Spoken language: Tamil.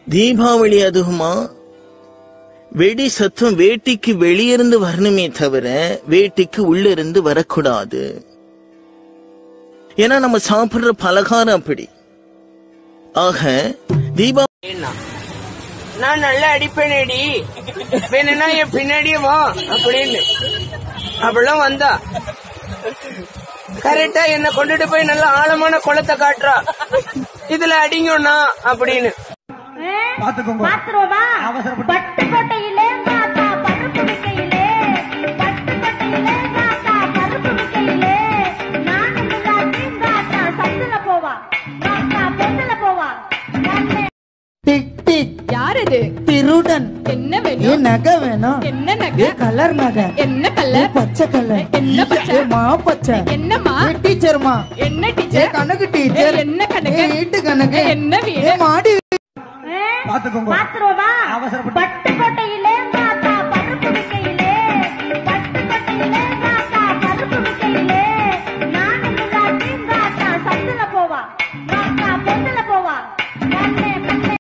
தீபாவளி அதுவுமா வெடி சத்தம் வேட்டிக்கு வெளியிருந்து வரணுமே தவிர வேட்டிக்கு உள்ள இருந்து வரக்கூடாது ஏன்னா நம்ம சாப்பிடுற பலகாரம் அப்படி ஆக தீபா என்ன? நான் நல்லா அடிப்பேனேடி வேணும்னா என் பின்னாடியே வா அப்படின்னு அப்படிலாம் வந்தா கரெக்டா என்ன கொண்டுட்டு போய் நல்ல ஆழமான குளத்தை காட்டுறா இதுல அடிங்கண்ணா அப்படின்னு பாத்துருவோமா பட்டுக்கோட்டையிலே மாத்தா பருப்பு விக்கையிலே பட்டுக்கோட்டையிலே மாத்தா பருப்பு விக்கையிலே நானும் இல்லாட்டி மாத்தா சத்துல போவா மாத்தா பொந்துல போவா நல்ல டிக் டிக் யார் இது திருடன் என்ன ஏ வேணும் நகை வேணும் என்ன ஏ நகை கலர் நகை என்ன ஏ கலர் பச்சை கலர் என்ன பச்சை? ஏ மா பச்சை என்னம்மா ஏ டீச்சர்மா என்ன ஏ டீச்சர் கணக்கு டீச்சர் ஏ, என்ன கணக்கு? ஏ வீட்டு கணக்கு என்ன வீடு? ஏ மாடி பாத்துருவோமா